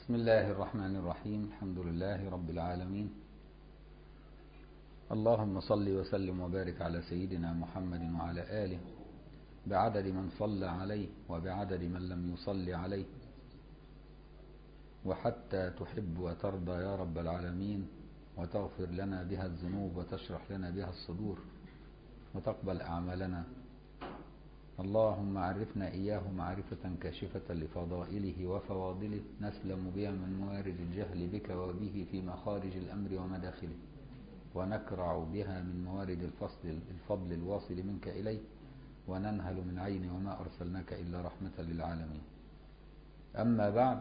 بسم الله الرحمن الرحيم الحمد لله رب العالمين اللهم صل وسلم وبارك على سيدنا محمد وعلى آله بعدد من صلى عليه وبعدد من لم يصل عليه وحتى تحب وترضى يا رب العالمين وتغفر لنا بها الذنوب وتشرح لنا بها الصدور وتقبل أعمالنا اللهم عرفنا إياه معرفة كاشفة لفضائله وفواضله نسلم بها من موارد الجهل بك وبه في مخارج الأمر ومداخله ونكرع بها من موارد الفصل الفضل الواصل منك إليه وننهل من عين وما أرسلناك إلا رحمة للعالمين أما بعد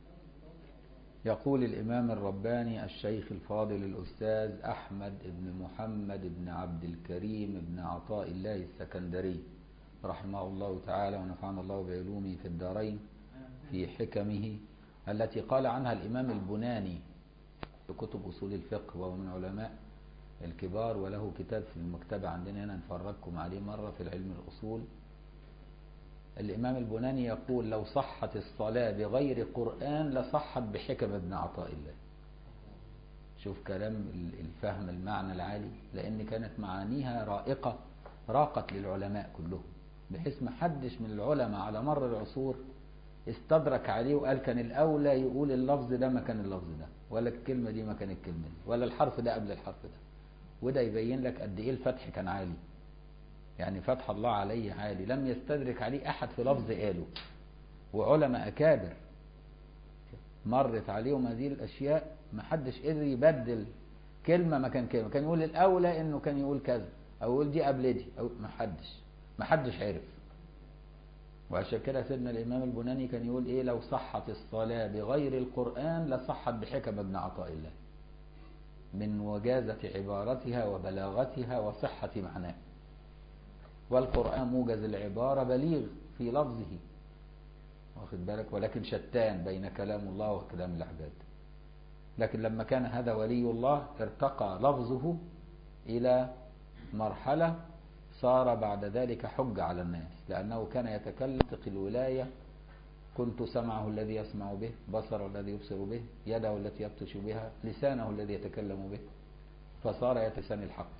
يقول الإمام الرباني الشيخ الفاضل الأستاذ أحمد بن محمد بن عبد الكريم بن عطاء الله السكندري رحمه الله تعالى ونفعنا الله بعلومه في الدارين في حكمه التي قال عنها الإمام البناني في كتب أصول الفقه وهو من علماء الكبار وله كتاب في المكتبة عندنا هنا نفرجكم عليه مرة في العلم الأصول الإمام البناني يقول لو صحت الصلاة بغير قرآن لصحت بحكم ابن عطاء الله شوف كلام الفهم المعنى العالي لأن كانت معانيها رائقة راقت للعلماء كلهم بحيث ما حدش من العلماء على مر العصور استدرك عليه وقال كان الأولى يقول اللفظ ده مكان اللفظ ده ولا الكلمة دي مكان الكلمة دي ولا الحرف ده قبل الحرف ده وده يبين لك قد إيه الفتح كان عالي يعني فتح الله عليه عالي لم يستدرك عليه أحد في لفظ قاله وعلماء أكابر مرت عليهم هذه الأشياء ما حدش قدر يبدل كلمة مكان كلمة كان يقول الأولى إنه كان يقول كذا أو يقول دي قبل دي أو ما حدش ما حدش عرف وعشان كده سيدنا الإمام البناني كان يقول إيه لو صحت الصلاة بغير القرآن لصحت بحكم ابن عطاء الله من وجازة عبارتها وبلاغتها وصحة معناه والقرآن موجز العبارة بليغ في لفظه واخد بالك ولكن شتان بين كلام الله وكلام العباد لكن لما كان هذا ولي الله ارتقى لفظه إلى مرحلة صار بعد ذلك حج على الناس لأنه كان يتكلم الولاية كنت سمعه الذي يسمع به بصره الذي يبصر به يده التي يبطش بها لسانه الذي يتكلم به فصار يتسان الحق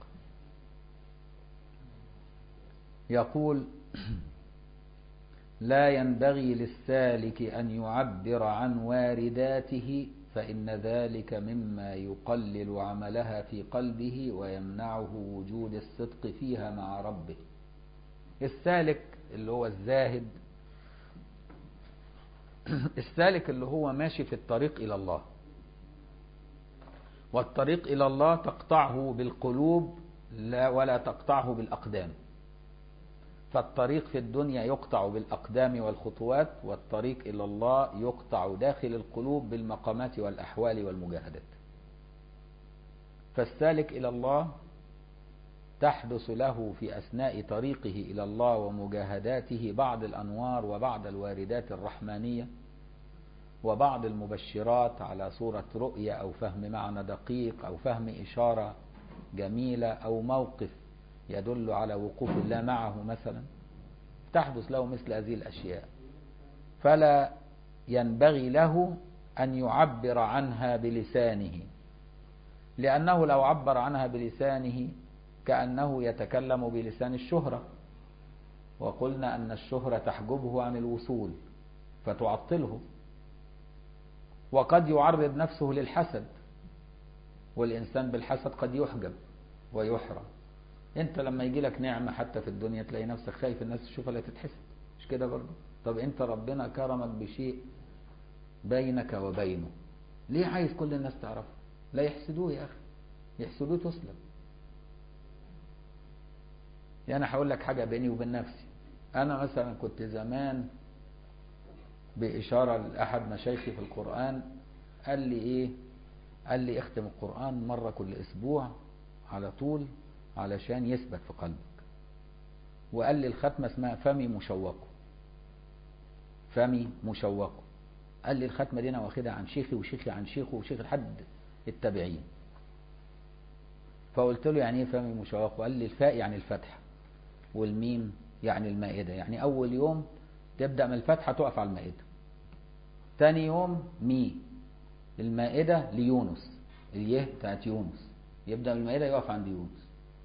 يقول لا ينبغي للسالك أن يعبر عن وارداته فإن ذلك مما يقلل عملها في قلبه ويمنعه وجود الصدق فيها مع ربه السالك اللي هو الزاهد السالك اللي هو ماشي في الطريق إلى الله والطريق إلى الله تقطعه بالقلوب لا ولا تقطعه بالأقدام فالطريق في الدنيا يقطع بالأقدام والخطوات والطريق إلى الله يقطع داخل القلوب بالمقامات والأحوال والمجاهدات فالسالك إلى الله تحدث له في أثناء طريقه إلى الله ومجاهداته بعض الأنوار وبعض الواردات الرحمانية وبعض المبشرات على صورة رؤية أو فهم معنى دقيق أو فهم إشارة جميلة أو موقف يدل على وقوف الله معه مثلا تحدث له مثل هذه الأشياء فلا ينبغي له أن يعبر عنها بلسانه لأنه لو عبر عنها بلسانه كأنه يتكلم بلسان الشهرة وقلنا أن الشهرة تحجبه عن الوصول فتعطله وقد يعرض نفسه للحسد والإنسان بالحسد قد يحجب ويحرم انت لما يجي لك نعمة حتى في الدنيا تلاقي نفسك خايف الناس تشوفها لا تتحسد مش كده برضه طب انت ربنا كرمك بشيء بينك وبينه ليه عايز كل الناس تعرفه لا يحسدوه يا اخي يحسدوه تسلم يعني انا هقول لك حاجة بيني وبين نفسي انا مثلا كنت زمان بإشارة لأحد مشايخي في القرآن قال لي ايه قال لي اختم القرآن مرة كل اسبوع على طول علشان يثبت في قلبك وقال لي الختمة اسمها فمي مشوقه فمي مشوقه قال لي الختمة دي انا واخدها عن شيخي وشيخي عن شيخه وشيخ لحد التابعين فقلت له يعني ايه فمي مشوقه قال لي الفاء يعني الفتحة والميم يعني المائدة يعني اول يوم تبدأ من الفتحة تقف على المائدة تاني يوم مي المائدة ليونس اليه بتاعت يونس يبدأ المائدة يقف عند يونس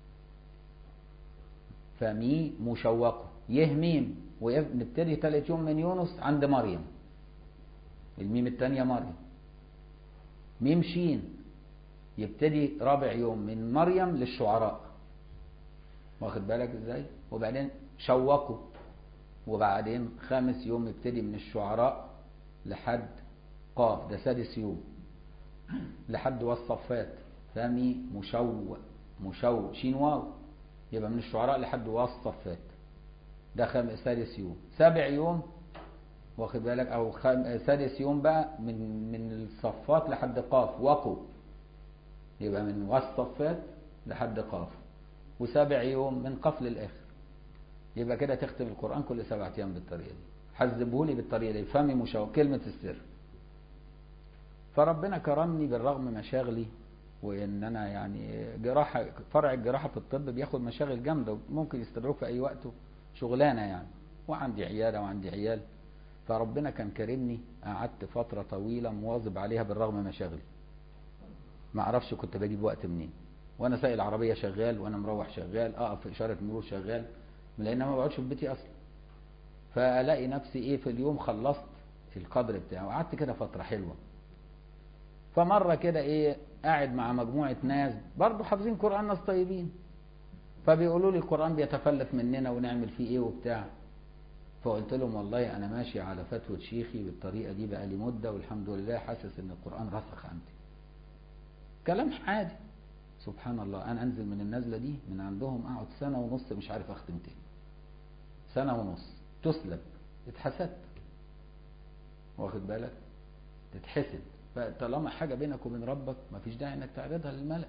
فمي مشوقة يه ميم ونبتدي ثالث يوم من يونس عند مريم الميم الثانية مريم ميم شين يبتدي رابع يوم من مريم للشعراء واخد بالك ازاي وبعدين شوقوا وبعدين خامس يوم يبتدي من الشعراء لحد قاف ده سادس يوم لحد والصفات فمي مشو مشو شين واو يبقى من الشعراء لحد والصفات ده خامس سادس يوم سابع يوم واخد بالك او خام... سادس يوم بقى من من الصفات لحد قاف وقوا يبقى من والصفات لحد قاف وسابع يوم من قاف للاخر يبقى كده تختم القران كل سبعة ايام بالطريقه دي حذبهولي بالطريقه دي فمي مشو كلمه السر فربنا كرمني بالرغم مشاغلي وان انا يعني جراحه فرع الجراحه في الطب بياخد مشاغل جامده ممكن يستدعوك في اي وقت شغلانه يعني وعندي عياده وعندي عيال فربنا كان كرمني قعدت فتره طويله مواظب عليها بالرغم مشاغلي ما اعرفش كنت بجيب وقت منين وانا سايق العربيه شغال وانا مروح شغال اقف في اشاره مرور شغال لان ما بقعدش في بيتي اصلا فالاقي نفسي ايه في اليوم خلصت القدر بتاعه وقعدت كده فتره حلوه فمره كده ايه قاعد مع مجموعه ناس برضه حافظين قران ناس طيبين فبيقولوا لي القران بيتفلت مننا ونعمل فيه ايه وبتاع فقلت لهم والله انا ماشي على فتوى شيخي بالطريقه دي بقى لي مده والحمد لله حاسس ان القران رسخ عندي كلام عادي سبحان الله انا انزل من النزله دي من عندهم اقعد سنه ونص مش عارف اختم تاني سنه ونص تسلب اتحسدت واخد بالك تتحسد فطالما حاجه بينك وبين ربك مفيش داعي انك تعرضها للملأ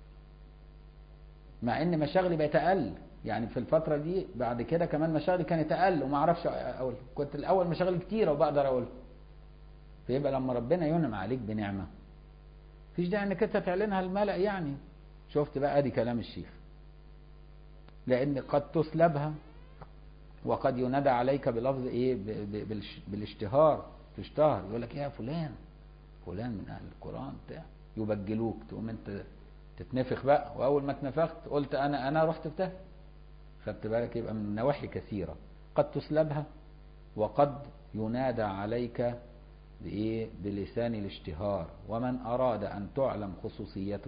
مع ان مشاغلي بقت اقل يعني في الفتره دي بعد كده كمان مشاغلي كانت اقل وما اعرفش اقول كنت الاول مشاغلي كتيره وبقدر اقول فيبقى لما ربنا ينعم عليك بنعمه مفيش داعي انك انت تعلنها للملأ يعني شفت بقى ادي كلام الشيخ لان قد تسلبها وقد ينادى عليك بلفظ ايه بالاشتهار تشتهر يقول لك يا فلان فلان من اهل القران بتاع يبجلوك تقوم انت تتنفخ بقى واول ما اتنفخت قلت انا انا رحت في ده خدت بالك يبقى من نواحي كثيره قد تسلبها وقد ينادى عليك بايه بلسان الاشتهار ومن اراد ان تعلم خصوصيته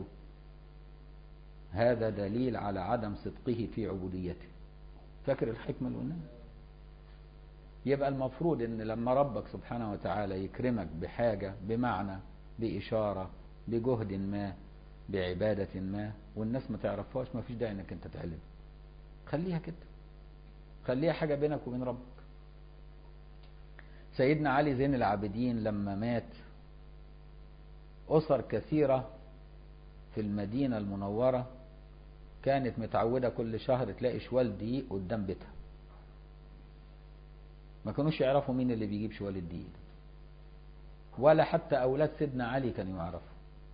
هذا دليل على عدم صدقه في عبوديته فاكر الحكمه اللي قلناها يبقى المفروض ان لما ربك سبحانه وتعالى يكرمك بحاجه بمعنى باشاره بجهد ما بعبادة ما والناس ما تعرفهاش ما فيش داعي انك انت تعلم خليها كده خليها حاجة بينك وبين ربك سيدنا علي زين العابدين لما مات أسر كثيرة في المدينة المنورة كانت متعودة كل شهر تلاقي شوال دقيق قدام بيتها ما كانوش يعرفوا مين اللي بيجيب شوال الدقيق ولا حتى أولاد سيدنا علي كانوا يعرفوا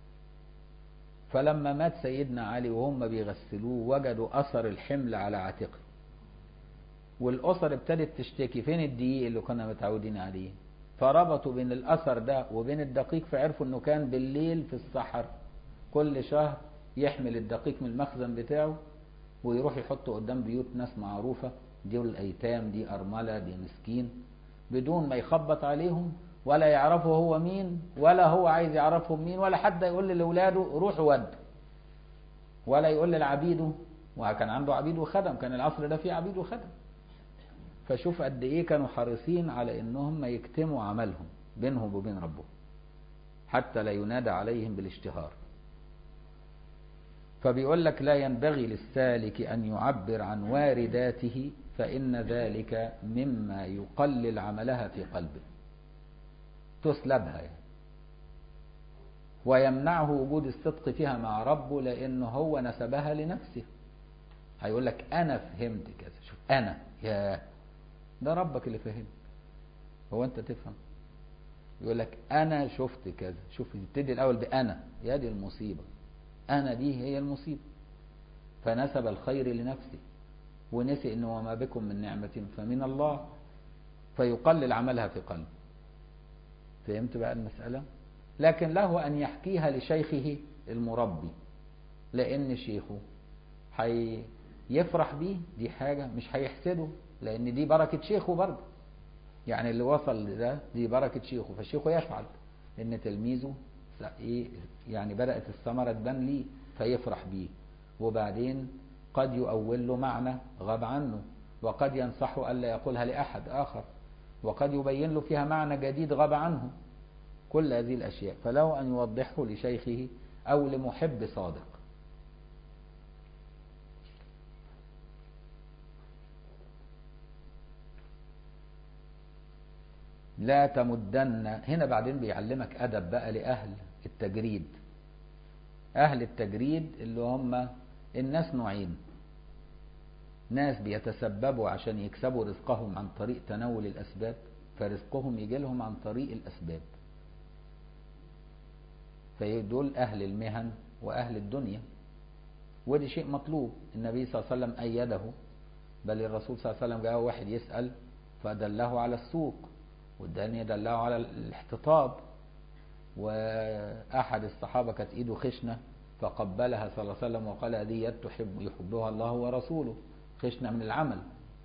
فلما مات سيدنا علي وهم بيغسلوه وجدوا اثر الحمل على عاتقه والاسر ابتدت تشتكي فين الدقيق اللي كنا متعودين عليه فربطوا بين الاثر ده وبين الدقيق فعرفوا انه كان بالليل في السحر كل شهر يحمل الدقيق من المخزن بتاعه ويروح يحطه قدام بيوت ناس معروفه دي الايتام دي ارمله دي مسكين بدون ما يخبط عليهم ولا يعرفوا هو مين ولا هو عايز يعرفهم مين ولا حد يقول لاولاده روحوا ود ولا يقول لعبيده وكان عنده عبيد وخدم كان العصر ده فيه عبيد وخدم فشوف قد ايه كانوا حريصين على انهم ما يكتموا عملهم بينهم وبين ربهم حتى لا ينادى عليهم بالاشتهار فبيقول لك لا ينبغي للسالك ان يعبر عن وارداته فان ذلك مما يقلل عملها في قلبه تسلبها يعني. ويمنعه وجود الصدق فيها مع ربه لأنه هو نسبها لنفسه هيقول لك أنا فهمت كذا شوف أنا يا ده ربك اللي فهمت هو أنت تفهم يقول لك أنا شفت كذا شوف يبتدي الأول بأنا يا دي المصيبة أنا دي هي المصيبة فنسب الخير لنفسه ونسي إنه وما بكم من نعمة فمن الله فيقلل عملها في قلبه فهمت بقى المسألة لكن له أن يحكيها لشيخه المربي لأن شيخه هيفرح بيه دي حاجة مش هيحسده لأن دي بركة شيخه برضه يعني اللي وصل لده دي بركة شيخه فشيخه يفعل إن تلميذه إيه يعني بدأت الثمرة تبان ليه فيفرح بيه وبعدين قد يؤول له معنى غاب عنه وقد ينصحه ألا يقولها لأحد آخر وقد يبين له فيها معنى جديد غاب عنه كل هذه الأشياء فله أن يوضحه لشيخه أو لمحب صادق لا تمدن هنا بعدين بيعلمك أدب بقى لأهل التجريد أهل التجريد اللي هم الناس نوعين ناس بيتسببوا عشان يكسبوا رزقهم عن طريق تناول الأسباب فرزقهم يجي لهم عن طريق الأسباب فدول أهل المهن وأهل الدنيا ودي شيء مطلوب النبي صلى الله عليه وسلم أيده بل الرسول صلى الله عليه وسلم جاء واحد يسأل فدله على السوق والدنيا دله على الاحتطاب وأحد الصحابة كانت إيده خشنة فقبلها صلى الله عليه وسلم وقال هذه يد تحب يحبها الله ورسوله خشنة من العمل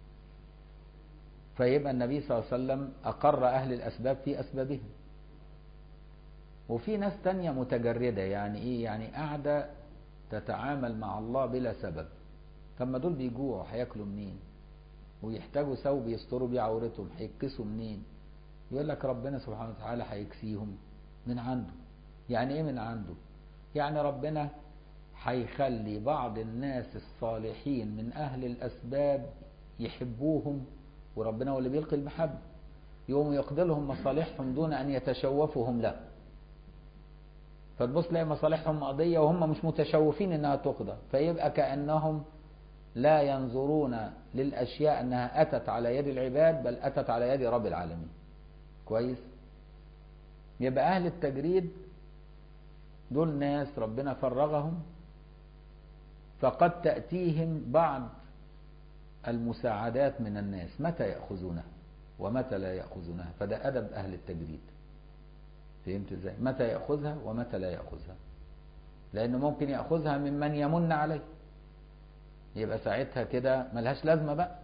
فيبقى النبي صلى الله عليه وسلم أقر أهل الأسباب في أسبابهم وفي ناس تانية متجردة يعني إيه يعني قاعدة تتعامل مع الله بلا سبب طب ما دول بيجوعوا هياكلوا منين ويحتاجوا ثوب يستروا بيه عورتهم هيكسوا منين يقول لك ربنا سبحانه وتعالى هيكسيهم من عنده يعني ايه من عنده يعني ربنا هيخلي بعض الناس الصالحين من اهل الاسباب يحبوهم وربنا هو اللي بيلقي المحبه يقوم يقضي لهم مصالحهم دون ان يتشوفهم له فتبص تلاقي مصالحهم قضية وهم مش متشوفين انها تقضى فيبقى كأنهم لا ينظرون للأشياء أنها أتت على يد العباد بل أتت على يد رب العالمين كويس يبقى أهل التجريد دول ناس ربنا فرغهم فقد تأتيهم بعض المساعدات من الناس متى يأخذونها ومتى لا يأخذونها فده أدب أهل التجريد فهمت ازاي متى يأخذها ومتى لا يأخذها لأنه ممكن يأخذها ممن يمن عليه يبقى ساعتها كده ملهاش لازمة بقى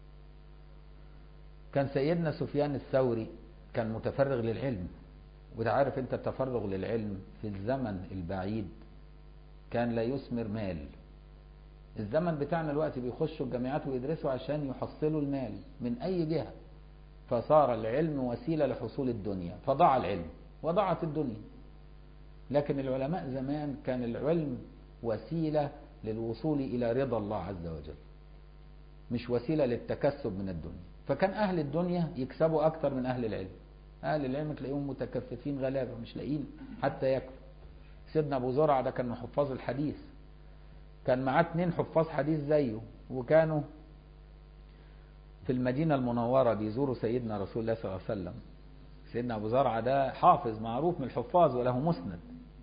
كان سيدنا سفيان الثوري كان متفرغ للعلم وده عارف انت التفرغ للعلم في الزمن البعيد كان لا يثمر مال الزمن بتاعنا الوقت بيخشوا الجامعات ويدرسوا عشان يحصلوا المال من اي جهة فصار العلم وسيلة لحصول الدنيا فضاع العلم وضاعت الدنيا لكن العلماء زمان كان العلم وسيلة للوصول إلى رضا الله عز وجل مش وسيلة للتكسب من الدنيا فكان أهل الدنيا يكسبوا أكتر من أهل العلم أهل العلم تلاقيهم متكففين غلابة مش لاقيين حتى يكفوا سيدنا أبو زرع ده كان من حفاظ الحديث كان معاه اتنين حفاظ حديث زيه وكانوا في المدينة المنورة بيزوروا سيدنا رسول الله صلى الله عليه وسلم سيدنا أبو زرعة ده حافظ معروف من الحفاظ وله مسند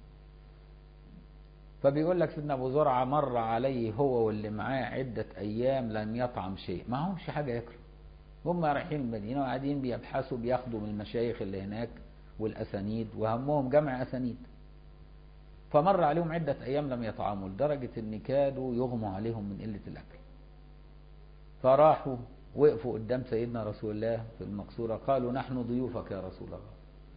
فبيقول لك سيدنا أبو زرعة مر عليه هو واللي معاه عدة أيام لم يطعم شيء ما همش حاجة ياكلوا هم رايحين المدينة وقاعدين بيبحثوا بياخدوا من المشايخ اللي هناك والأسانيد وهمهم جمع أسانيد فمر عليهم عدة أيام لم يطعموا لدرجة إن كادوا يغموا عليهم من قلة الأكل فراحوا وقفوا قدام سيدنا رسول الله في المقصورة قالوا نحن ضيوفك يا رسول الله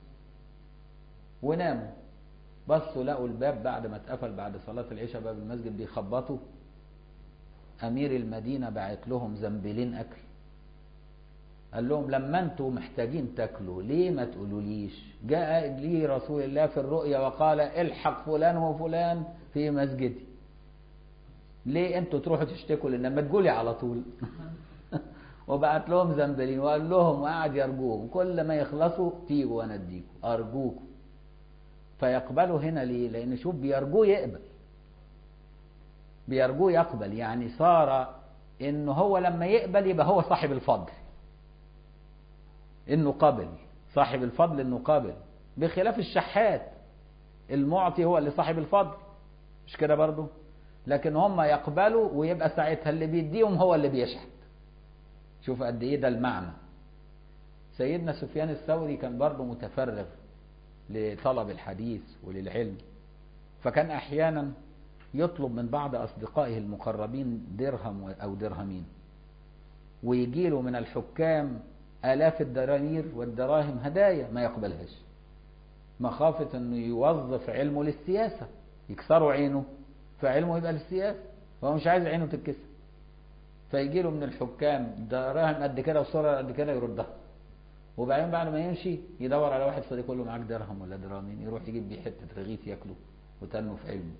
وناموا بصوا لقوا الباب بعد ما اتقفل بعد صلاة العشاء باب المسجد بيخبطوا أمير المدينة بعت لهم زنبيلين أكل قال لهم لما انتوا محتاجين تاكلوا ليه ما تقولوليش جاء لي رسول الله في الرؤيا وقال الحق فلان وفلان في مسجدي ليه انتوا تروحوا تشتكوا لنا ما تقولي على طول وبعت لهم زنبلين وقال لهم وقعد يرجوهم كل ما يخلصوا تيجوا وانا اديكم ارجوكم فيقبلوا هنا ليه لان شوف بيرجوه يقبل بيرجوه يقبل يعني صار انه هو لما يقبل يبقى هو صاحب الفضل انه قبل صاحب الفضل انه قبل بخلاف الشحات المعطي هو اللي صاحب الفضل مش كده برضو لكن هم يقبلوا ويبقى ساعتها اللي بيديهم هو اللي بيشحت شوف قد ايه ده المعنى سيدنا سفيان الثوري كان برضه متفرغ لطلب الحديث وللعلم فكان أحيانا يطلب من بعض أصدقائه المقربين درهم أو درهمين ويجي له من الحكام آلاف الدنانير والدراهم هدايا ما يقبلهاش مخافة أنه يوظف علمه للسياسة يكسروا عينه فعلمه يبقى للسياسة هو مش عايز عينه تتكسر فيجي له من الحكام دراهم قد كده وصورة قد كده يردها وبعدين بعد ما يمشي يدور على واحد صديق يقول له معاك درهم ولا درهمين يروح يجيب بيه حته رغيف ياكله وتنه في علمه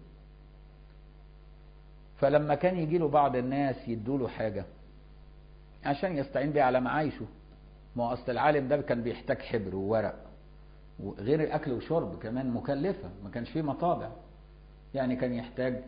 فلما كان يجي له بعض الناس يدوا له حاجه عشان يستعين بيها على معايشه ما هو اصل العالم ده كان بيحتاج حبر وورق وغير الاكل وشرب كمان مكلفه ما كانش فيه مطابع يعني كان يحتاج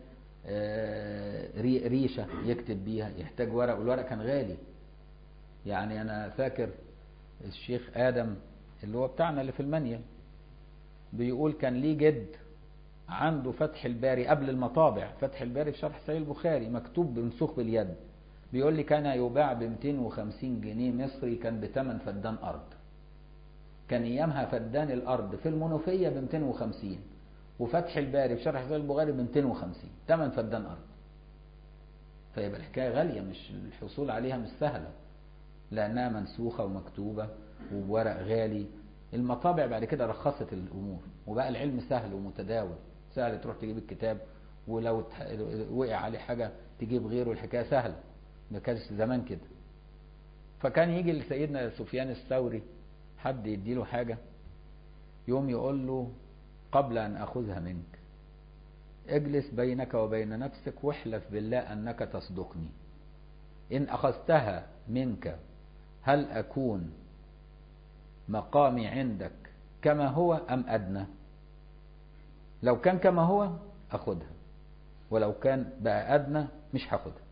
ريشه يكتب بيها يحتاج ورق والورق كان غالي يعني انا فاكر الشيخ آدم اللي هو بتاعنا اللي في المنيل بيقول كان ليه جد عنده فتح الباري قبل المطابع فتح الباري في شرح صحيح البخاري مكتوب بمسوخ باليد بيقول لي كان يباع ب 250 جنيه مصري كان بثمن فدان أرض كان أيامها فدان الأرض في المنوفية ب 250 وفتح الباري في شرح صحيح البخاري ب 250 ثمن فدان أرض فيبقى الحكاية غالية مش الحصول عليها مش سهلة لأنها منسوخة ومكتوبة وبورق غالي المطابع بعد كده رخصت الأمور وبقى العلم سهل ومتداول سهل تروح تجيب الكتاب ولو وقع عليه حاجة تجيب غيره الحكاية سهلة ما كانش زمان كده فكان يجي لسيدنا سفيان الثوري حد يديله حاجة يوم يقول له قبل أن أخذها منك اجلس بينك وبين نفسك واحلف بالله أنك تصدقني إن أخذتها منك هل أكون مقامي عندك كما هو أم أدنى لو كان كما هو أخذها ولو كان بقى أدنى مش هاخدها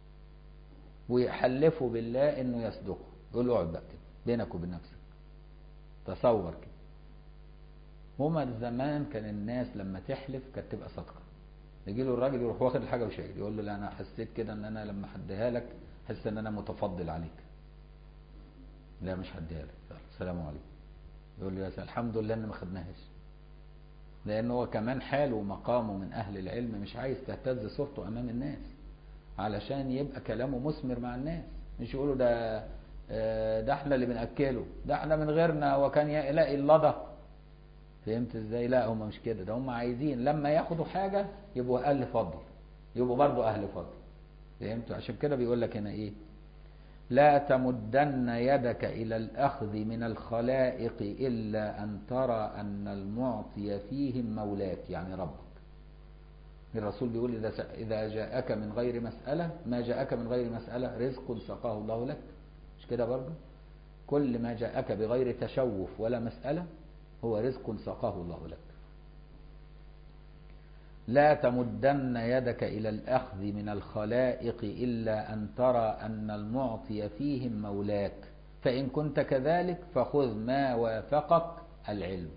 ويحلفوا بالله إنه يصدقه يقول له اقعد بقى كده بينك وبين نفسك تصور كده هما زمان كان الناس لما تحلف كانت تبقى صادقة يجي له الراجل يروح واخد الحاجة وشايل يقول له لا أنا حسيت كده إن أنا لما هديها لك حس إن أنا متفضل عليك لا مش هديها لك السلام عليكم يقول له يا سلام الحمد لله ان ما خدناهاش لان هو كمان حاله ومقامه من اهل العلم مش عايز تهتز صورته امام الناس علشان يبقى كلامه مثمر مع الناس مش يقولوا ده ده احنا اللي بناكله ده احنا من غيرنا وكان يلاقي اللضى فهمت ازاي لا هم مش كده ده هم عايزين لما ياخدوا حاجه يبقوا اهل فضل يبقوا برضه اهل فضل فهمتوا عشان كده بيقول لك هنا ايه لا تمدن يدك إلى الأخذ من الخلائق إلا أن ترى أن المعطي فيهم مولاك يعني ربك الرسول بيقول إذا إذا جاءك من غير مسألة ما جاءك من غير مسألة رزق سقاه الله لك مش كده برضه كل ما جاءك بغير تشوف ولا مسألة هو رزق سقاه الله لك لا تمدن يدك إلى الأخذ من الخلائق إلا أن ترى أن المعطي فيهم مولاك فإن كنت كذلك فخذ ما وافقك العلم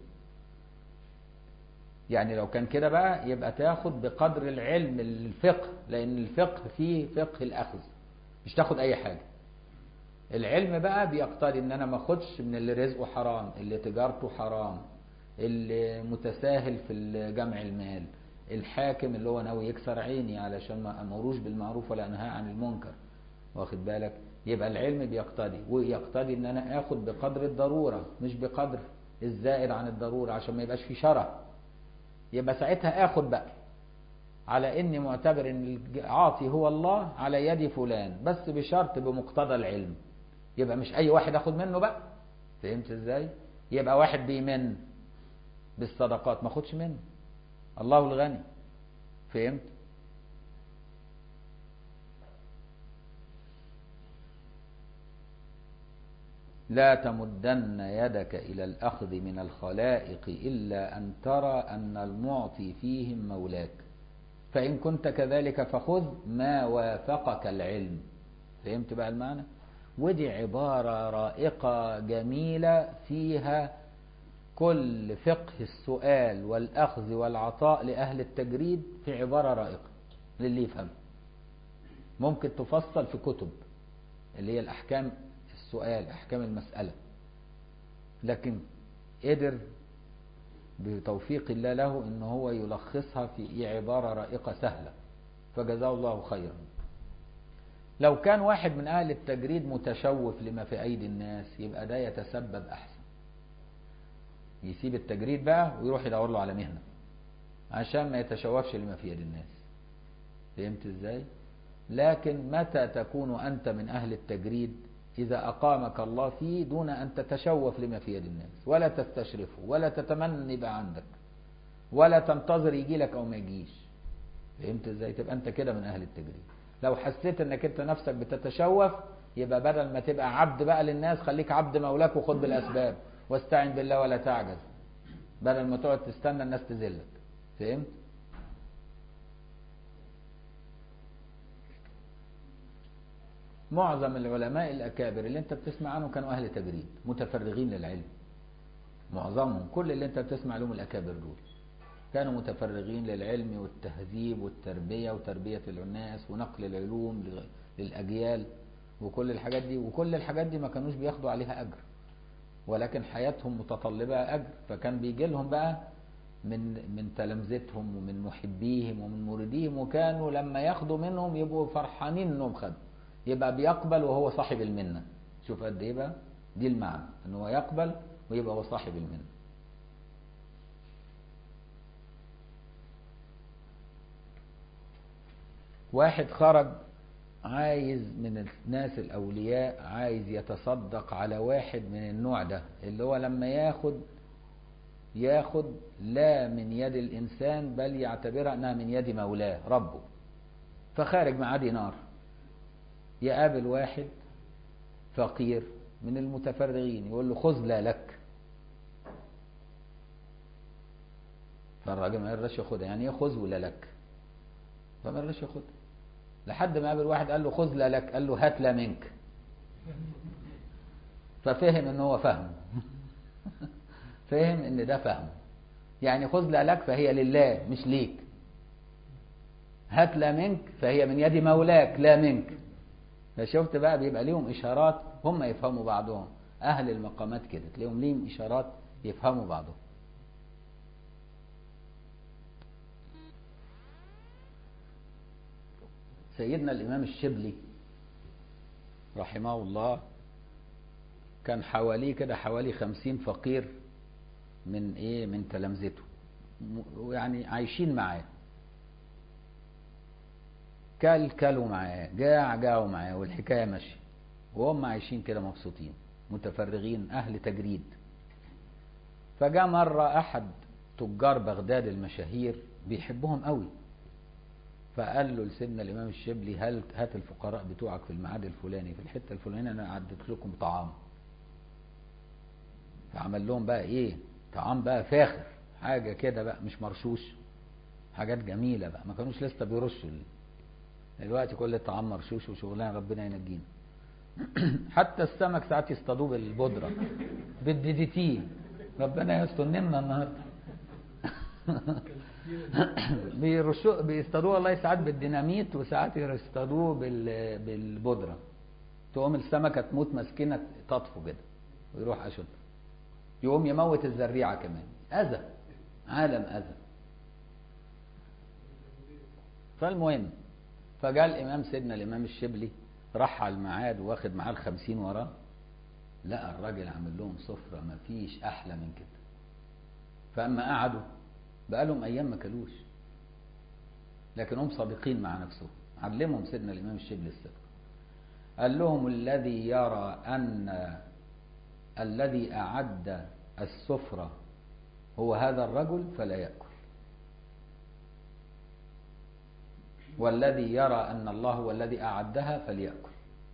يعني لو كان كده بقى يبقى تاخد بقدر العلم الفقه لأن الفقه فيه فقه الأخذ مش تاخد أي حاجة العلم بقى بيقتضي ان انا ما اخدش من اللي رزقه حرام اللي تجارته حرام اللي متساهل في جمع المال الحاكم اللي هو ناوي يكسر عيني علشان ما امروش بالمعروف ولا انهى عن المنكر واخد بالك يبقى العلم بيقتضي ويقتضي ان انا اخد بقدر الضروره مش بقدر الزائد عن الضروره عشان ما يبقاش في شرع يبقى ساعتها اخد بقى على اني معتبر ان العاطي هو الله على يد فلان بس بشرط بمقتضى العلم يبقى مش اي واحد اخد منه بقى فهمت ازاي يبقى واحد بيمن بالصدقات ما اخدش منه الله الغني فهمت لا تمدن يدك إلى الأخذ من الخلائق إلا أن ترى أن المعطي فيهم مولاك فإن كنت كذلك فخذ ما وافقك العلم فهمت بقى المعنى ودي عبارة رائقة جميلة فيها كل فقه السؤال والأخذ والعطاء لأهل التجريد في عبارة رائقة للي يفهم ممكن تفصل في كتب اللي هي الأحكام السؤال أحكام المسألة لكن قدر بتوفيق الله له ان هو يلخصها في عبارة رائقة سهلة فجزاه الله خيرا لو كان واحد من اهل التجريد متشوف لما في ايدي الناس يبقى ده يتسبب احسن يسيب التجريد بقى ويروح يدور له على مهنة عشان ما يتشوفش لما في يد الناس فهمت ازاي لكن متى تكون انت من اهل التجريد إذا أقامك الله فيه دون أن تتشوف لما في يد الناس ولا تستشرفه ولا تتمنى يبقى عندك ولا تنتظر يجي لك أو ما يجيش فهمت ازاي تبقى أنت كده من أهل التجريد لو حسيت أنك أنت نفسك بتتشوف يبقى بدل ما تبقى عبد بقى للناس خليك عبد مولاك وخد بالأسباب واستعن بالله ولا تعجز بدل ما تقعد تستنى الناس تذلك فهمت معظم العلماء الأكابر اللي انت بتسمع عنهم كانوا أهل تجريد متفرغين للعلم معظمهم كل اللي انت بتسمع لهم الأكابر دول كانوا متفرغين للعلم والتهذيب والتربية وتربية الناس ونقل العلوم للأجيال وكل الحاجات دي وكل الحاجات دي ما كانوش بياخدوا عليها أجر ولكن حياتهم متطلبة أجر فكان بيجي لهم بقى من من تلامذتهم ومن محبيهم ومن مريديهم وكانوا لما ياخدوا منهم يبقوا فرحانين انهم خدوا يبقى بيقبل وهو صاحب المنة شوف قد ايه بقى دي المعنى ان هو يقبل ويبقى هو صاحب المنة واحد خرج عايز من الناس الأولياء عايز يتصدق على واحد من النوع ده اللي هو لما ياخد ياخد لا من يد الإنسان بل يعتبرها أنها من يد مولاه ربه فخارج معاه دينار يقابل واحد فقير من المتفرغين يقول له خذ لا لك فالراجل ما يرضاش ياخدها يعني ايه خذ ولا لك فما يرضاش ياخدها لحد ما قابل واحد قال له خذ لا لك قال له هات لا منك ففهم ان هو فهم فهم ان ده فهم يعني خذ لا لك فهي لله مش ليك هات لا منك فهي من يد مولاك لا منك فشفت بقى بيبقى ليهم اشارات هم يفهموا بعضهم اهل المقامات كده تلاقيهم ليهم اشارات يفهموا بعضهم سيدنا الامام الشبلي رحمه الله كان حواليه كده حوالي خمسين فقير من ايه من تلامذته يعني عايشين معاه كل كلوا معاه جاع جاعوا معاه والحكاية ماشية وهم عايشين كده مبسوطين متفرغين أهل تجريد فجاء مرة أحد تجار بغداد المشاهير بيحبهم قوي فقال له لسيدنا الإمام الشبلي هل هات الفقراء بتوعك في الميعاد الفلاني في الحتة الفلانية أنا أعدت لكم طعام فعمل لهم بقى إيه طعام بقى فاخر حاجة كده بقى مش مرشوش حاجات جميلة بقى ما كانوش لسه بيرشوا دلوقتي كل الطعام مرشوش وشغلانه ربنا ينجينا حتى السمك ساعات يصطادوه بالبودره بالدي دي تي ربنا يستر نمنا النهارده بيرشوا بيصطادوه والله ساعات بالديناميت وساعات يصطادوه بال... بالبودره تقوم السمكه تموت مسكينه تطفو كده ويروح اشد يقوم يموت الزريعه كمان اذى عالم اذى فالمهم فجاء الإمام سيدنا الإمام الشبلي راح على الميعاد واخد معاه الخمسين وراه لقى الراجل عامل لهم سفرة ما فيش أحلى من كده فأما قعدوا بقى لهم أيام ما كلوش لكن هم صادقين مع نفسهم علمهم سيدنا الإمام الشبلي الصدق قال لهم الذي يرى أن الذي أعد السفرة هو هذا الرجل فلا يأكل والذي يرى أن الله هو الذي أعدها فليأكل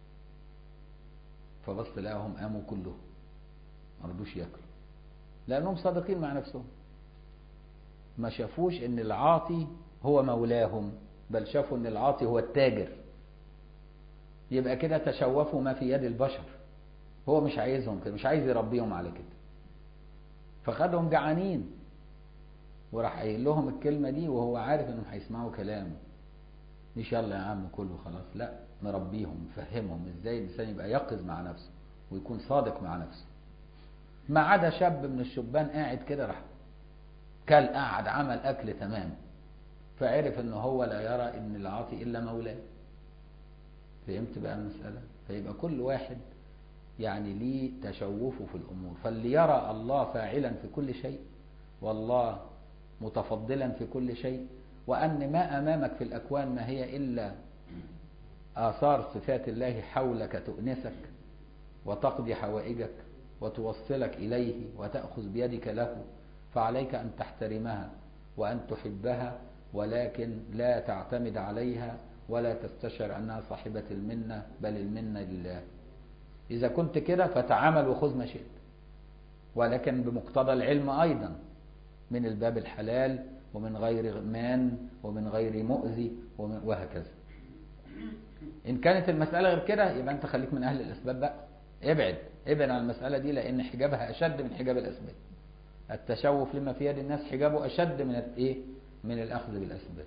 فبص لقاهم قاموا كلهم ما رضوش ياكلوا لأنهم صادقين مع نفسهم ما شافوش أن العاطي هو مولاهم بل شافوا أن العاطي هو التاجر يبقى كده تشوفوا ما في يد البشر هو مش عايزهم كده مش عايز يربيهم على كده فخدهم جعانين وراح قايل لهم الكلمة دي وهو عارف انهم هيسمعوا كلامه مش يلا يا عم كله خلاص لا نربيهم نفهمهم ازاي الانسان يبقى يقظ مع نفسه ويكون صادق مع نفسه ما عدا شاب من الشبان قاعد كده راح كل قعد عمل أكل تمام فعرف ان هو لا يرى ان العاطي الا مولاه فهمت بقى المسألة فيبقى كل واحد يعني ليه تشوفه في الأمور فاللي يرى الله فاعلا في كل شيء والله متفضلا في كل شيء وأن ما أمامك في الأكوان ما هي إلا آثار صفات الله حولك تؤنسك وتقضي حوائجك وتوصلك إليه وتأخذ بيدك له فعليك أن تحترمها وأن تحبها ولكن لا تعتمد عليها ولا تستشعر أنها صاحبة المنة بل المنة لله إذا كنت كده فتعامل وخذ ما شئت ولكن بمقتضى العلم أيضا من الباب الحلال ومن غير مان ومن غير مؤذي وهكذا إن كانت المسألة غير كده يبقى أنت خليك من أهل الأسباب بقى ابعد ابعد عن المسألة دي لأن حجابها أشد من حجاب الأسباب التشوف لما في يد الناس حجابه أشد من الإيه؟ من الأخذ بالأسباب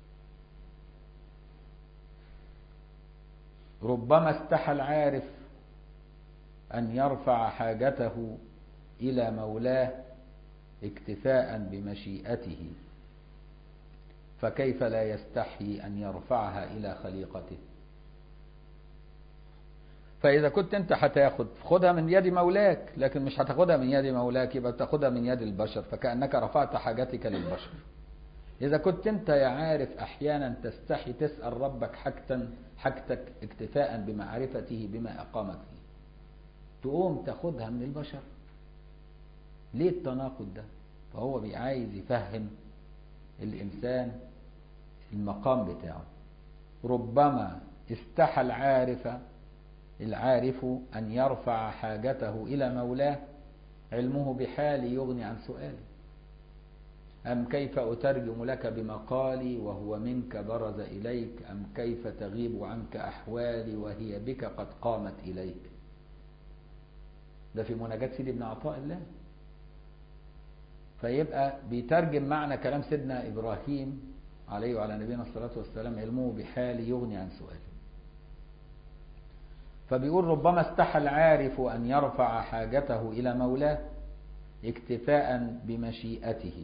ربما استحى العارف أن يرفع حاجته إلى مولاه اكتفاء بمشيئته فكيف لا يستحي أن يرفعها إلى خليقته فإذا كنت أنت هتاخد خدها من يد مولاك لكن مش هتاخدها من يد مولاك يبقى تاخدها من يد البشر فكأنك رفعت حاجتك للبشر إذا كنت أنت يا عارف أحيانا تستحي تسأل ربك حاجة حاجتك اكتفاء بمعرفته بما أقامك فيه تقوم تاخدها من البشر ليه التناقض ده فهو عايز يفهم الإنسان المقام بتاعه ربما استحى العارف العارف أن يرفع حاجته إلى مولاه علمه بحال يغني عن سؤاله أم كيف أترجم لك بمقالي وهو منك برز إليك أم كيف تغيب عنك أحوالي وهي بك قد قامت إليك ده في مناجاة سيدي ابن عطاء الله فيبقى بيترجم معنى كلام سيدنا إبراهيم عليه وعلى نبينا الصلاة والسلام علمه بحال يغني عن سؤاله فبيقول ربما استحى العارف أن يرفع حاجته إلى مولاه اكتفاء بمشيئته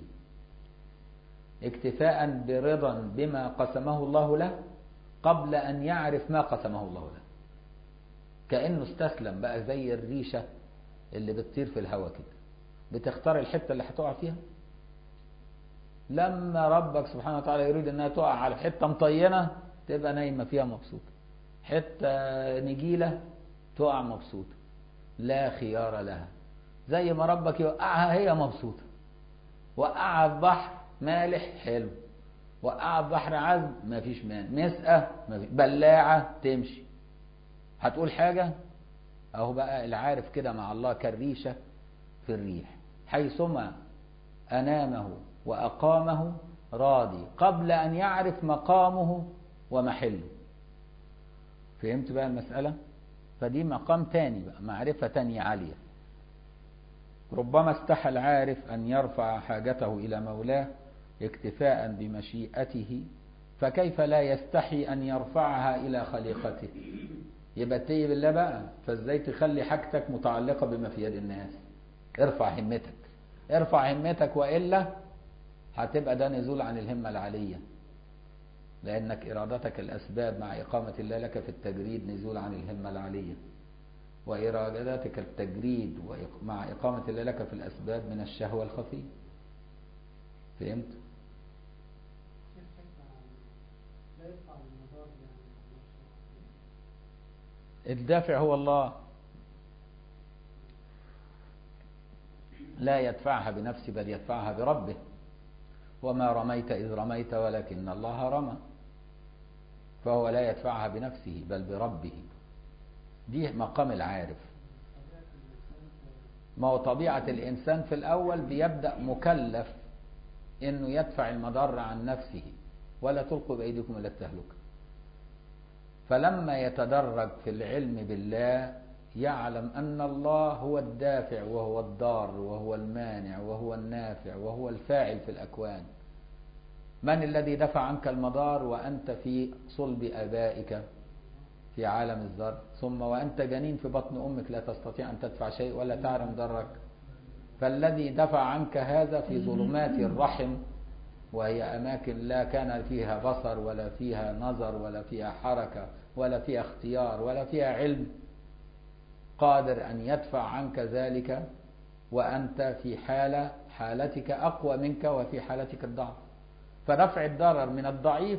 اكتفاء برضا بما قسمه الله له قبل أن يعرف ما قسمه الله له كأنه استسلم بقى زي الريشة اللي بتطير في الهواء كده بتختار الحتة اللي هتقع فيها لما ربك سبحانه وتعالى يريد انها تقع على حتة مطينة تبقى نايمة فيها مبسوطة حتة نجيلة تقع مبسوطة لا خيار لها زي ما ربك يوقعها هي مبسوطة وقعها في بحر مالح حلو وقعها في بحر عذب مفيش مان مسقة مفيش بلاعة تمشي هتقول حاجة اهو بقى العارف كده مع الله كالريشة في الريح حيثما أنامه وأقامه راضي قبل أن يعرف مقامه ومحله فهمت بقى المسألة فدي مقام تاني بقى معرفة تانية عالية ربما استحى العارف أن يرفع حاجته إلى مولاه اكتفاء بمشيئته فكيف لا يستحي أن يرفعها إلى خليقته يبقى اتقي بالله بقى فازاي تخلي حاجتك متعلقة بما في يد الناس ارفع همتك ارفع همتك وإلا هتبقى ده نزول عن الهمة العالية لأنك إرادتك الأسباب مع إقامة الله لك في التجريد نزول عن الهمة العالية وإرادتك التجريد مع إقامة الله لك في الأسباب من الشهوة الخفية فهمت؟ الدافع هو الله لا يدفعها بنفسه بل يدفعها بربه وما رميت إذ رميت ولكن الله رمى فهو لا يدفعها بنفسه بل بربه دي مقام العارف ما هو طبيعة الإنسان في الأول بيبدأ مكلف إنه يدفع المضر عن نفسه ولا تلقوا بأيديكم إلى التهلكة فلما يتدرج في العلم بالله يعلم أن الله هو الدافع وهو الضار وهو المانع وهو النافع وهو الفاعل في الأكوان من الذي دفع عنك المضار وأنت في صلب أبائك في عالم الذر ثم وأنت جنين في بطن أمك لا تستطيع أن تدفع شيء ولا تعلم ضرك فالذي دفع عنك هذا في ظلمات الرحم وهي أماكن لا كان فيها بصر ولا فيها نظر ولا فيها حركة ولا فيها اختيار ولا فيها علم قادر أن يدفع عنك ذلك وأنت في حالة حالتك أقوى منك وفي حالتك الضعف فدفع الضرر من الضعيف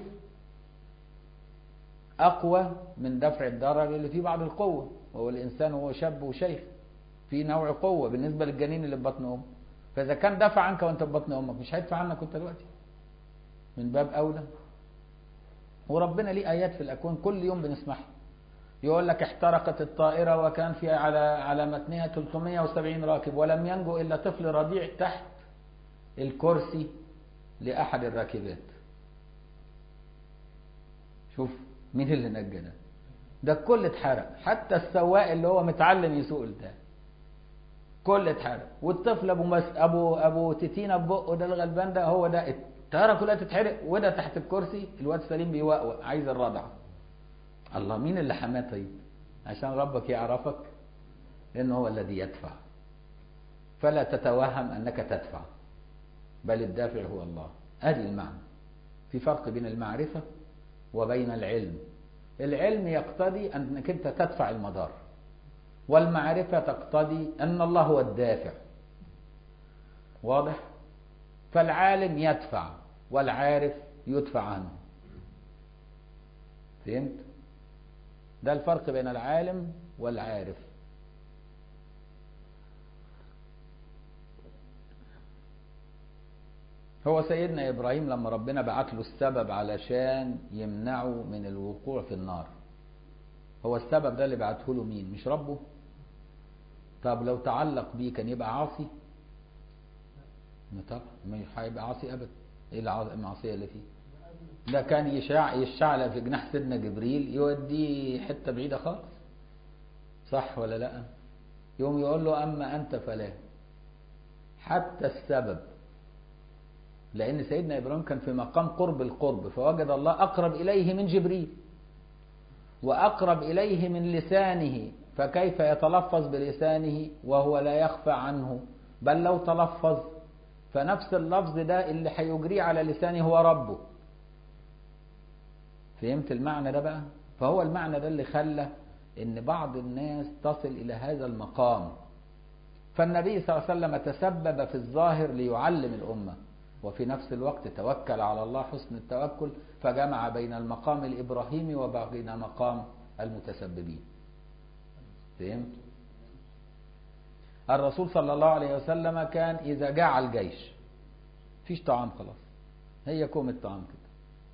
أقوى من دفع الضرر اللي فيه بعض القوة وهو الإنسان وهو شاب وشيخ في نوع قوة بالنسبة للجنين اللي في بطن أمه فإذا كان دفع عنك وأنت في بطن أمك مش هيدفع عنك وأنت دلوقتي من باب أولى وربنا ليه آيات في الأكوان كل يوم بنسمعها يقول لك احترقت الطائرة وكان في على على متنها 370 راكب ولم ينجو إلا طفل رضيع تحت الكرسي لأحد الراكبات شوف مين اللي نجى ده ده الكل اتحرق حتى السواق اللي هو متعلم يسوق ده كل اتحرق والطفل ابو مس... ابو ابو تتينا ببقه ده الغلبان ده هو ده الطياره كلها تتحرق وده تحت الكرسي الواد سليم بيوقوق عايز الرضع الله مين اللي حماه طيب عشان ربك يعرفك انه هو الذي يدفع فلا تتوهم انك تدفع بل الدافع هو الله ادي المعنى في فرق بين المعرفه وبين العلم العلم يقتضي انك انت تدفع المدار والمعرفه تقتضي ان الله هو الدافع واضح فالعالم يدفع والعارف يدفع عنه فهمت ده الفرق بين العالم والعارف هو سيدنا إبراهيم لما ربنا بعت له السبب علشان يمنعه من الوقوع في النار هو السبب ده اللي بعته له مين مش ربه طب لو تعلق بيه كان يبقى عاصي طبعا مش هيبقى عاصي ابدا ايه المعصيه اللي فيه ده كان يشع يشعل في جناح سيدنا جبريل يوديه حته بعيده خالص صح ولا لا يوم يقول له اما انت فلا حتى السبب لان سيدنا ابراهيم كان في مقام قرب القرب فوجد الله اقرب اليه من جبريل واقرب اليه من لسانه فكيف يتلفظ بلسانه وهو لا يخفى عنه بل لو تلفظ فنفس اللفظ ده اللي هيجريه على لسانه هو ربه فهمت المعنى ده بقى فهو المعنى ده اللي خلى ان بعض الناس تصل الى هذا المقام فالنبي صلى الله عليه وسلم تسبب في الظاهر ليعلم الامه وفي نفس الوقت توكل على الله حسن التوكل فجمع بين المقام الابراهيمي وبين مقام المتسببين فهمت الرسول صلى الله عليه وسلم كان إذا جاع الجيش فيش طعام خلاص هي كومة طعام كده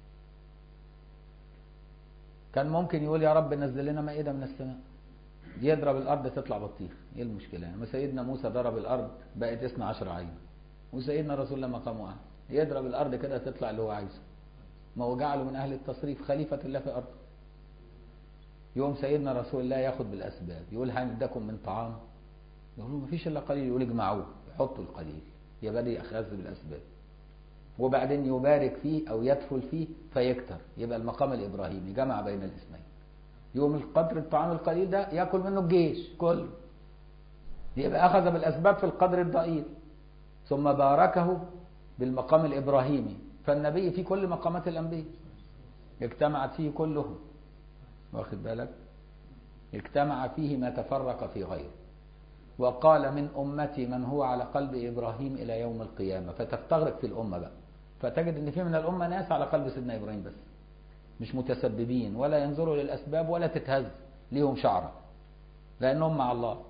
كان ممكن يقول يا رب نزل لنا مائدة من السماء يضرب الأرض تطلع بطيخ إيه المشكلة يعني سيدنا موسى ضرب الأرض بقت 12 عين وسيدنا رسول الله مقامه أعلى يضرب الأرض كده تطلع اللي هو عايزه ما هو جعله من أهل التصريف خليفة الله في الأرض يوم سيدنا رسول الله ياخد بالأسباب يقول هندكم من طعام يقولوا ما فيش الا قليل يقول اجمعوه يحطوا القليل يبقى دي اخذ بالاسباب وبعدين يبارك فيه او يدفل فيه فيكتر يبقى المقام الابراهيمي جمع بين الاثنين يوم القدر الطعام القليل ده ياكل منه الجيش كله يبقى اخذ بالاسباب في القدر الضئيل ثم باركه بالمقام الابراهيمي فالنبي في كل مقامات الانبياء اجتمعت فيه كلهم واخد بالك اجتمع فيه ما تفرق في غيره وقال من أمتي من هو على قلب إبراهيم إلى يوم القيامة فتفتغرق في الأمة بقى فتجد أن في من الأمة ناس على قلب سيدنا إبراهيم بس مش متسببين ولا ينظروا للأسباب ولا تتهز ليهم شعرة لأنهم مع الله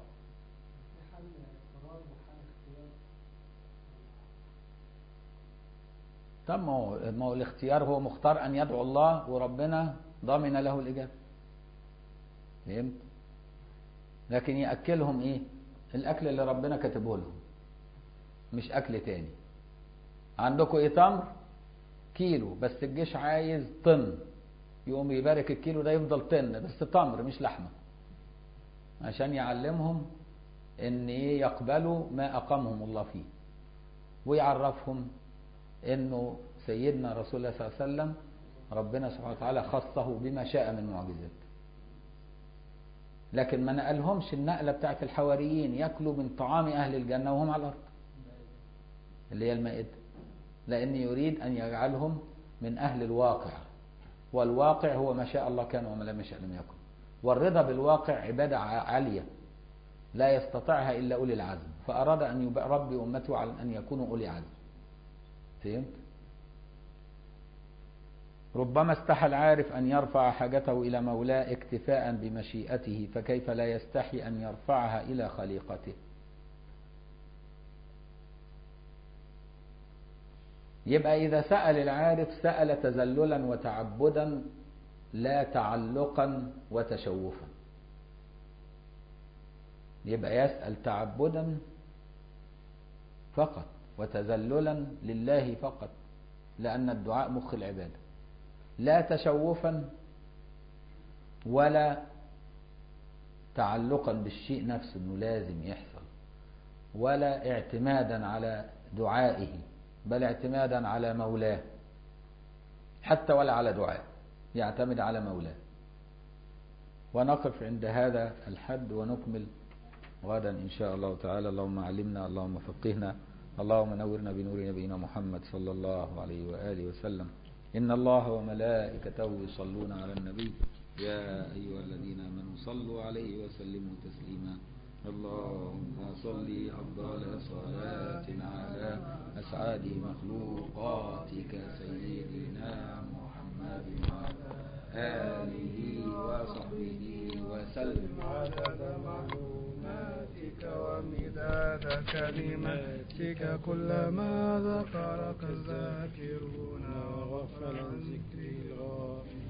طب ما هو ما هو الاختيار هو مختار أن يدعو الله وربنا ضامن له الإجابة فهمت؟ لكن يأكلهم إيه؟ الأكل اللي ربنا كاتبه لهم مش أكل تاني عندكم إيه تمر؟ كيلو بس الجيش عايز طن يقوم يبارك الكيلو ده يفضل طن بس تمر مش لحمة عشان يعلمهم ان ايه يقبلوا ما اقامهم الله فيه ويعرفهم انه سيدنا رسول الله صلى الله عليه وسلم ربنا سبحانه وتعالى خصه بما شاء من معجزات لكن ما نقلهمش النقلة بتاعت الحواريين ياكلوا من طعام أهل الجنة وهم على الأرض اللي هي المائدة لأن يريد أن يجعلهم من أهل الواقع والواقع هو ما شاء الله كان وما لم يشاء لم يكن والرضا بالواقع عبادة عالية لا يستطيعها إلا أولي العزم فأراد أن يربي أمته على أن يكونوا أولي عزم فهمت؟ ربما استحى العارف أن يرفع حاجته إلى مولاه اكتفاء بمشيئته فكيف لا يستحي أن يرفعها إلى خليقته يبقى إذا سأل العارف سأل تذللا وتعبدا لا تعلقا وتشوفا يبقى يسأل تعبدا فقط وتذللا لله فقط لأن الدعاء مخ العبادة لا تشوفا ولا تعلقا بالشيء نفسه انه لازم يحصل ولا اعتمادا على دعائه بل اعتمادا على مولاه حتى ولا على دعاء يعتمد على مولاه ونقف عند هذا الحد ونكمل غدا إن شاء الله تعالى اللهم علمنا اللهم فقهنا اللهم نورنا بنور نبينا محمد صلى الله عليه وآله وسلم إن الله وملائكته يصلون على النبي يا أيها الذين آمنوا صلوا عليه وسلموا تسليما اللهم صل أفضل صلاة على أسعد مخلوقاتك سيدنا محمد وعلى آله وصحبه وسلم عدد معلوماتك ومداد كلماتك كلما ذكرك الذاكرون وغفل عن ذكر الغافلين